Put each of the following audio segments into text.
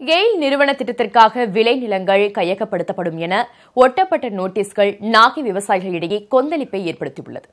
கெயில் நிறுவன திட்டத்திற்காக விளை நிலங்கள் கையகப்படுத்தப்படும் என ஒட்டப்பட்ட நோட்டீஸ்கள் நாகை விவசாயிகளிடையே கொந்தளிப்பை ஏற்படுத்தியுள்ளது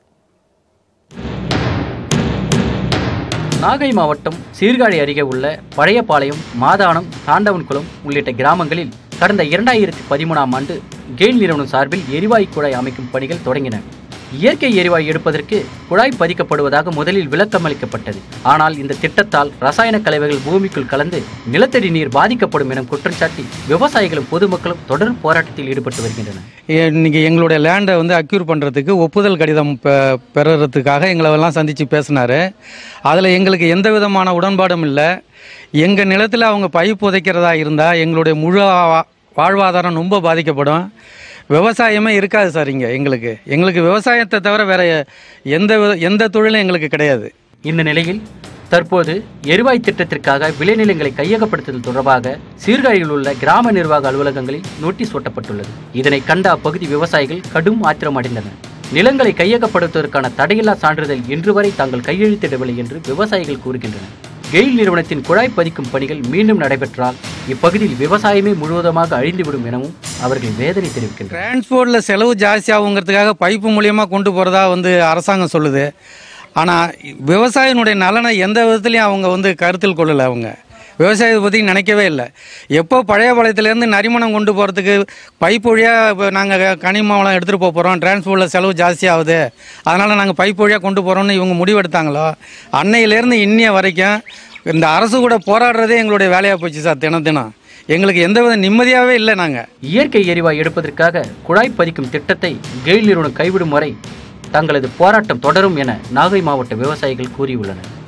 நாகை மாவட்டம் சீர்காழி அருகே உள்ள பழையபாளையம் மாதானம் தாண்டவன்குளம் உள்ளிட்ட கிராமங்களில் கடந்த இரண்டாயிரத்தி பதிமூணாம் ஆண்டு கெயில் நிறுவனம் சார்பில் எரிவாயு குழாய் அமைக்கும் பணிகள் தொடங்கின இயற்கை எரிவாயு எடுப்பதற்கு குழாய் பதிக்கப்படுவதாக முதலில் விளக்கமளிக்கப்பட்டது ஆனால் இந்த திட்டத்தால் ரசாயன கலவைகள் பூமிக்குள் கலந்து நிலத்தடி நீர் பாதிக்கப்படும் என குற்றம் சாட்டி விவசாயிகளும் பொதுமக்களும் தொடர் போராட்டத்தில் ஈடுபட்டு வருகின்றனர் இன்னைக்கு எங்களுடைய லேண்டை வந்து அக்யூர் பண்ணுறதுக்கு ஒப்புதல் கடிதம் பெ பெறுறதுக்காக எங்களெல்லாம் சந்தித்து பேசினார் அதில் எங்களுக்கு எந்த விதமான உடன்பாடும் இல்லை எங்கள் நிலத்தில் அவங்க பைப் புதைக்கிறதா இருந்தால் எங்களுடைய முழு வா- வாழ்வாதாரம் ரொம்ப பாதிக்கப்படும் விவசாயமே இருக்காது சார் இங்கே எங்களுக்கு எங்களுக்கு விவசாயத்தை தவிர வேற எந்த வித- எந்த தொழிலும் எங்களுக்கு கிடையாது இந்த நிலையில் தற்போது எரிவாயு திட்டத்திற்காக விளைநிலங்களை கையகப்படுத்துதல் தொடர்பாக சீர்காழியில் உள்ள கிராம நிர்வாக அலுவலகங்களில் நோட்டீஸ் ஒட்டப்பட்டுள்ளது இதனை கண்ட அப்பகுதி விவசாயிகள் கடும் ஆத்திரம் அடைந்தனர் நிலங்களை கையகப்படுத்துவதற்கான தடையில்லா சான்றிதழ் இன்று வரை தாங்கள் கையெழுத்திடவில்லை என்று விவசாயிகள் கூறுகின்றனர் கெயில் நிறுவனத்தின் குழாய் பதிக்கும் பணிகள் மீண்டும் நடைபெற்றால் இப்பகுதியில் விவசாயமே முழுவதுமாக அழிந்துவிடும் எனவும் அவர்கள் வேதனை தெரிவிக்கின்றனர் டிரான்ஸ்போர்ட்டில் செலவு ஜாஸ்தியாகுங்கிறதுக்காக பைப்பு மூலியமாக கொண்டு போகிறதா வந்து அரசாங்கம் சொல்லுது ஆனால் விவசாயினுடைய நலனை எந்த விதத்துலையும் அவங்க வந்து கருத்தில் கொள்ளலை அவங்க விவசாயத்தை பற்றி நினைக்கவே இல்லை எப்போ பழையபாளையத்துலேருந்து நரிமணம் கொண்டு போகிறதுக்கு பைப் வழியாக இப்போ நாங்கள் கனிமாவளம் எடுத்துகிட்டு போக போகிறோம் டிரான்ஸ்போர்ட்டில் செலவு ஜாஸ்தியாகுது அதனால் நாங்கள் பைப் வழியாக கொண்டு போகிறோம்னு இவங்க முடிவெடுத்தாங்களோ அன்னையிலேருந்து இன்னைய வரைக்கும் இந்த அரசு கூட போராடுறதே எங்களுடைய வேலையாக போச்சு சார் தினம் தினம் எங்களுக்கு எந்தவித நிம்மதியாகவே இல்லை நாங்கள் இயற்கை எரிவாயு எடுப்பதற்காக குழாய் பதிக்கும் திட்டத்தை கெயில் நிறுவனம் கைவிடும் வரை தங்களது போராட்டம் தொடரும் என நாகை மாவட்ட விவசாயிகள் கூறியுள்ளனர்